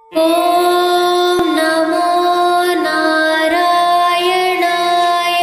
ॐ नमो नारायणाय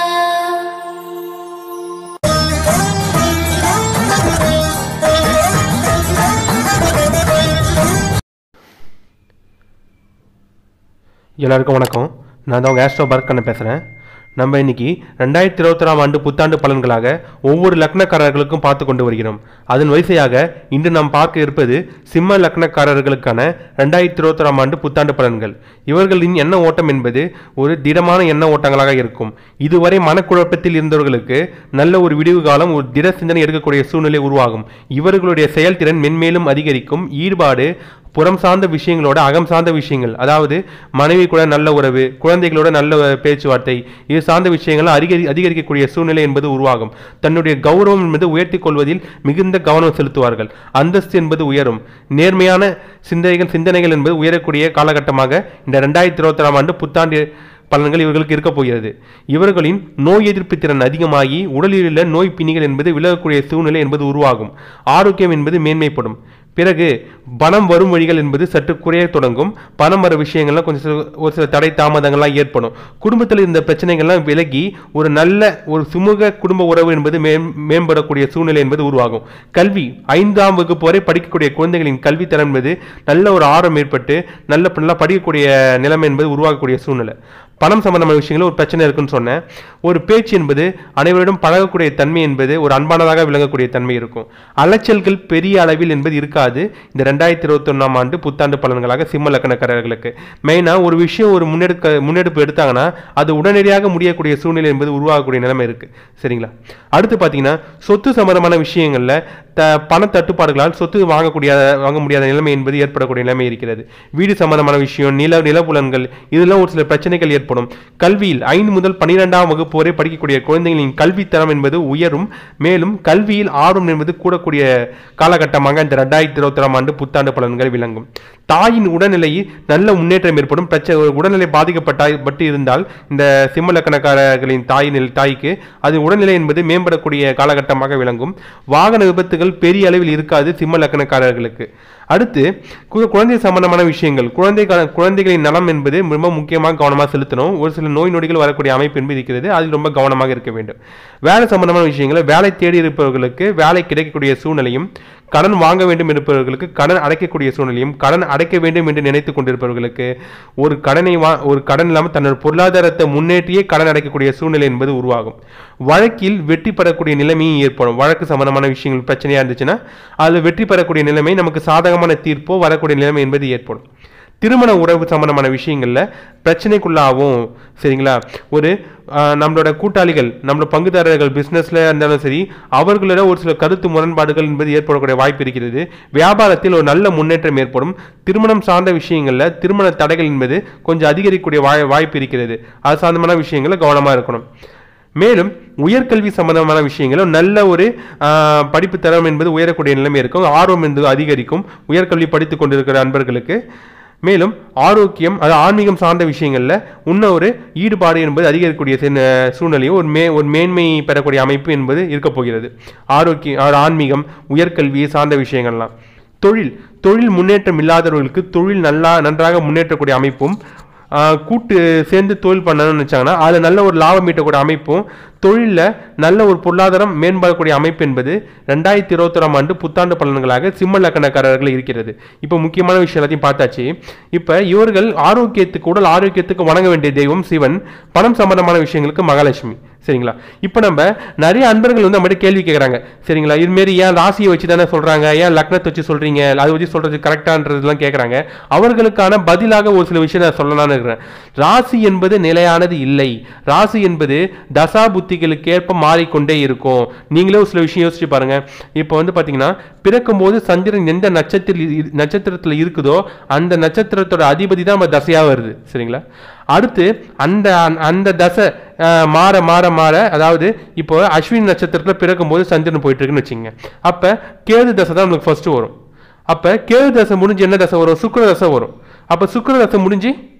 எல்லாருக்கும் வணக்கம் நான் தான் உங்கள் ஆஸ்ட்ரோ பர்க் கண்ணன் பேசுகிறேன் நம்ம இன்னைக்கு ரெண்டாயிரத்தி இருபத்தொராம் ஆண்டு புத்தாண்டு பலன்களாக ஒவ்வொரு லக்னக்காரர்களுக்கும் பார்த்து கொண்டு வருகிறோம் அதன் வரிசையாக இன்று நாம் பார்க்க இருப்பது சிம்ம லக்னக்காரர்களுக்கான ரெண்டாயிரத்தி இருபத்தொராம் ஆண்டு புத்தாண்டு பலன்கள் இவர்களின் எண்ண ஓட்டம் என்பது ஒரு திடமான எண்ண ஓட்டங்களாக இருக்கும் இதுவரை மனக்குழப்பத்தில் இருந்தவர்களுக்கு நல்ல ஒரு விடிவு காலம் ஒரு திட சிந்தனை எடுக்கக்கூடிய சூழ்நிலை உருவாகும் இவர்களுடைய செயல்திறன் மென்மேலும் அதிகரிக்கும் ஈடுபாடு புறம் சார்ந்த விஷயங்களோட அகம் சார்ந்த விஷயங்கள் அதாவது மனைவி கூட நல்ல உறவு குழந்தைகளோட நல்ல பேச்சுவார்த்தை இது சார்ந்த விஷயங்கள் அதிகரி அதிகரிக்கக்கூடிய சூழ்நிலை என்பது உருவாகும் தன்னுடைய கௌரவம் என்பது உயர்த்தி கொள்வதில் மிகுந்த கவனம் செலுத்துவார்கள் அந்தஸ்து என்பது உயரும் நேர்மையான சிந்தனைகள் சிந்தனைகள் என்பது உயரக்கூடிய காலகட்டமாக இந்த ரெண்டாயிரத்தி இருபத்தாறாம் ஆண்டு புத்தாண்டு பலன்கள் இவர்களுக்கு இருக்க போகிறது இவர்களின் நோய் எதிர்ப்பு திறன் அதிகமாகி உடலில் உள்ள நோய் பிணிகள் என்பது விலகக்கூடிய சூழ்நிலை என்பது உருவாகும் ஆரோக்கியம் என்பது மேன்மைப்படும் பிறகு பணம் வரும் வழிகள் என்பது சற்று குறைய தொடங்கும் பணம் வர விஷயங்கள்லாம் கொஞ்சம் சில- ஒரு சில தடை தாமதங்கள்லாம் ஏற்படும் குடும்பத்தில் இருந்த பிரச்சனைகள்லாம் விலகி ஒரு நல்ல ஒரு சுமூக குடும்ப உறவு என்பது மேம் மேம்படக்கூடிய சூழ்நிலை என்பது உருவாகும் கல்வி ஐந்தாம் வகுப்பு வரை படிக்கக்கூடிய குழந்தைகளின் கல்வித்தரம் என்பது நல்ல ஒரு ஆர்வம் ஏற்பட்டு நல்ல நல்லா படிக்கக்கூடிய நிலைமை என்பது உருவாகக்கூடிய சூழ்நிலை பணம் சம்பந்தமான விஷயங்கள் ஒரு பிரச்சனை இருக்குன்னு சொன்னேன் ஒரு பேச்சு என்பது அனைவரிடம் பழகக்கூடிய தன்மை என்பது ஒரு அன்பானதாக விளங்கக்கூடிய தன்மை இருக்கும் அலைச்சல்கள் பெரிய அளவில் என்பது இருக்காது இந்த ரெண்டாயிரத்தி இருபத்தொன்னாம் ஆண்டு புத்தாண்டு பலன்களாக சிம்ம லக்கணக்காரர்களுக்கு மெயினாக ஒரு விஷயம் ஒரு முன்னெடுக்க முன்னெடுப்பு எடுத்தாங்கன்னா அது உடனடியாக முடியக்கூடிய சூழ்நிலை என்பது உருவாகக்கூடிய நிலைமை இருக்கு சரிங்களா அடுத்து பார்த்தீங்கன்னா சொத்து சம்பந்தமான விஷயங்களில் த பண தட்டுப்பாடுகளால் சொத்து வாங்கக்கூடிய வாங்க முடியாத நிலைமை என்பது ஏற்படக்கூடிய நிலைமை இருக்கிறது வீடு சம்பந்தமான விஷயம் நில நிலப்புலன்கள் இதெல்லாம் ஒரு சில பிரச்சனைகள் ஏற்படும் கல்வியில் ஐந்து முதல் பன்னிரெண்டாம் வகுப்பு வரை படிக்கக்கூடிய குழந்தைகளின் கல்வித்தரம் என்பது உயரும் மேலும் கல்வியில் ஆர்வம் என்பது கூடக்கூடிய காலகட்டமாக இந்த ரெண்டாயிரத்தி இருபத்தாறாம் ஆண்டு புத்தாண்டு பலன்கள் விளங்கும் தாயின் உடல்நிலையில் நல்ல முன்னேற்றம் ஏற்படும் பிரச்சனை உடல்நிலை பாதிக்கப்பட்ட பட்டு இருந்தால் இந்த சிம்ம லக்கணக்காரர்களின் தாயின் தாய்க்கு அது உடல்நிலை என்பது மேம்படக்கூடிய காலகட்டமாக விளங்கும் வாகன விபத்துகள் பெரிய அளவில் இருக்காது சிம்ம லக்கணக்காரர்களுக்கு அடுத்து கு- குழந்தை சம்பந்தமான விஷயங்கள் குழந்தை குழந்தைகளின் நலம் என்பது ரொம்ப முக்கியமாக கவனமாக செலுத்தணும் ஒரு சில நோய் நொடிகள் வரக்கூடிய அமைப்பு என்பது இருக்கிறது அதில் ரொம்ப கவனமாக இருக்க வேண்டும் வேலை சம்பந்தமான விஷயங்களை வேலை தேடி இருப்பவர்களுக்கு வேலை கிடைக்கக்கூடிய சூழ்நிலையும் கடன் வாங்க வேண்டும் இருப்பவர்களுக்கு கடன் அடைக்கக்கூடிய சூழ்நிலையும் கடன் அடைக்க வேண்டும் என்று நினைத்து கொண்டிருப்பவர்களுக்கு ஒரு கடனை வா ஒரு கடன் இல்லாமல் தன்னோட பொருளாதாரத்தை முன்னேற்றியே கடன் அடைக்கக்கூடிய சூழ்நிலை என்பது உருவாகும் வழக்கில் வெற்றி பெறக்கூடிய நிலைமையும் ஏற்படும் வழக்கு சம்பந்தமான விஷயங்கள் பிரச்சனையா இருந்துச்சுன்னா அதில் வெற்றி பெறக்கூடிய நிலைமை நமக்கு சாதகமான தீர்ப்போ வரக்கூடிய நிலைமை என்பது ஏற்படும் திருமண உறவு சம்பந்தமான விஷயங்கள்ல பிரச்சனைக்குள்ளாகும் சரிங்களா ஒரு ஆஹ், நம்மளோட கூட்டாளிகள் நம்மளோட பங்குதாரர்கள் பிசினஸ்ல இருந்தாலும் சரி அவர்களோட ஒரு சில கருத்து முரண்பாடுகள் என்பது ஏற்படக்கூடிய வாய்ப்பு இருக்கிறது வியாபாரத்தில் ஒரு நல்ல முன்னேற்றம் ஏற்படும் திருமணம் சார்ந்த விஷயங்கள்ல திருமண தடைகள் என்பது கொஞ்சம் அதிகரிக்கக்கூடிய வாய் வாய்ப்பு இருக்கிறது அது சார்ந்தமான விஷயங்கள்ல கவனமா இருக்கணும் மேலும் உயர்கல்வி சம்பந்தமான விஷயங்களும் நல்ல ஒரு ஆஹ், படிப்பு தரம் என்பது உயரக்கூடிய நிலைமை இருக்கும் ஆர்வம் என்பது அதிகரிக்கும் உயர்கல்வி படித்துக் கொண்டிருக்கிற அன்பர்களுக்கு மேலும் ஆரோக்கியம் அது ஆன்மீகம் சார்ந்த விஷயங்களில் இன்னும் ஒரு ஈடுபாடு என்பது அதிகரிக்கக்கூடிய சின்ன சூழ்நிலையும் ஒரு மே ஒரு மேன்மை பெறக்கூடிய அமைப்பு என்பது இருக்கப் போகிறது ஆரோக்கியம் அதாவது ஆன்மீகம் உயர்கல்வி சார்ந்த விஷயங்கள்லாம் தொழில் தொழில் முன்னேற்றம் இல்லாதவர்களுக்கு தொழில் நல்லா நன்றாக முன்னேற்றக்கூடிய அமைப்பும் ஆஹ் கூட்டு சேர்ந்து தொழில் பண்ணணும்னு நினச்சாங்கன்னா அதில் நல்ல ஒரு லாபம் ஈட்டக்கூடிய அமைப்பும் தொழிலில் நல்ல ஒரு பொருளாதாரம் மேம்படக்கூடிய அமைப்பு என்பது ரெண்டாயிரத்தி இருபத்தொராம் ஆண்டு புத்தாண்டு பலன்களாக சிம்ம லக்கணக்காரர்கள் இருக்கிறது இப்போ முக்கியமான விஷயம் எல்லாத்தையும் பார்த்தாச்சு இப்போ இவர்கள் ஆரோக்கியத்துக்கு உடல் ஆரோக்கியத்துக்கு வணங்க வேண்டிய தெய்வம் சிவன் பணம் சம்பந்தமான விஷயங்களுக்கு மகாலட்சுமி சரிங்களா இப்போ நம்ம நிறைய அன்பர்கள் வந்து நம்மகிட்ட கேள்வி கேட்குறாங்க சரிங்களா இதுமாரி ஏன் ராசியை வச்சு தானே சொல்கிறாங்க ஏன் லக்னத்தை வச்சு சொல்கிறீங்க அதை வச்சு சொல்கிறது கரெக்டான்றதுலாம் கேட்குறாங்க அவர்களுக்கான பதிலாக ஒரு சில விஷயம் நான் சொல்லலாம்னு இருக்கிறேன் ராசி என்பது நிலையானது இல்லை ராசி என்பது தசா புத்திகளுக்கு ஏற்ப மாறிக்கொண்டே இருக்கும் நீங்களே ஒரு சில விஷயம் யோசிச்சு பாருங்க இப்போ வந்து பார்த்தீங்கன்னா பிறக்கும்போது சந்திரன் எந்த நட்சத்திர நட்சத்திரத்தில் இருக்குதோ அந்த நட்சத்திரத்தோட அதிபதி தான் நம்ம தசையாக வருது சரிங்களா அடுத்து அந்த அந்த தசை அஹ், மாற மாற மாற அதாவது இப்போ அஸ்வினி நட்சத்திரத்தில் பிறக்கும்போது சந்திரன் போயிட்டு இருக்குன்னு வச்சுங்க அப்போ கேது தசை தான் நம்மளுக்கு ஃபர்ஸ்ட் வரும் அப்போ கேது தசை முடிஞ்சு என்ன தசை வரும் சுக்கிர தசை வரும் அப்போ சுக்கிர தசை முடிஞ்சு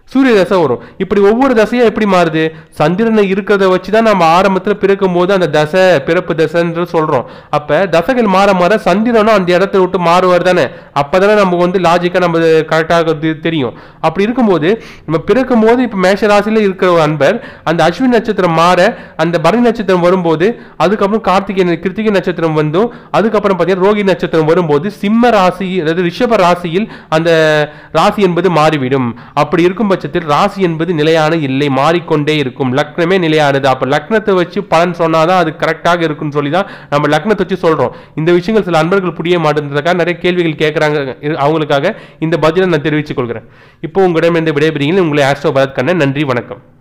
சூரிய தசை வரும் இப்படி ஒவ்வொரு தசையும் எப்படி மாறுது சந்திரனை இருக்கிறத வச்சு தான் நம்ம ஆரம்பத்தில் பிறக்கும் போது அந்த தசை பிறப்பு தசைன்ற சொல்றோம் அப்ப தசைகள் மாற மாற சந்திரனும் அந்த இடத்த விட்டு மாறுவார் தானே அப்பதானே நமக்கு வந்து லாஜிக்கா நம்ம கரெக்டாக தெரியும் அப்படி இருக்கும்போது நம்ம பிறக்கும் போது இப்ப மேஷ ராசியில இருக்கிற ஒரு அன்பர் அந்த அஸ்வினி நட்சத்திரம் மாற அந்த பரணி நட்சத்திரம் வரும்போது அதுக்கப்புறம் கார்த்திகை கிருத்திகை நட்சத்திரம் வந்தும் அதுக்கப்புறம் பார்த்தீங்கன்னா ரோகி நட்சத்திரம் வரும்போது சிம்ம ராசி அதாவது ரிஷப ராசியில் அந்த ராசி என்பது மாறிவிடும் அப்படி இருக்கும் பட்சத்தில் ராசி என்பது நிலையான இல்லை மாறிக்கொண்டே இருக்கும் லக்னமே நிலையானது அப்ப லக்னத்தை வச்சு பலன் சொன்னாதான் அது கரெக்டாக இருக்கும்னு சொல்லி தான் நம்ம லக்னத்தை வச்சு சொல்றோம் இந்த விஷயங்கள் சில அன்பர்கள் புரிய மாட்டேன்றதுக்காக நிறைய கேள்விகள் கேட்கறாங்க இரு- அவங்களுக்காக இந்த பதிலை நான் தெரிவித்துக் கொள்கிறேன் இப்போ உங்களிடம் இந்த விடைபெறுகிறேன் உங்களை ஆஸ்ட்ரோ பரத் கண்ணன் நன்றி வணக்கம்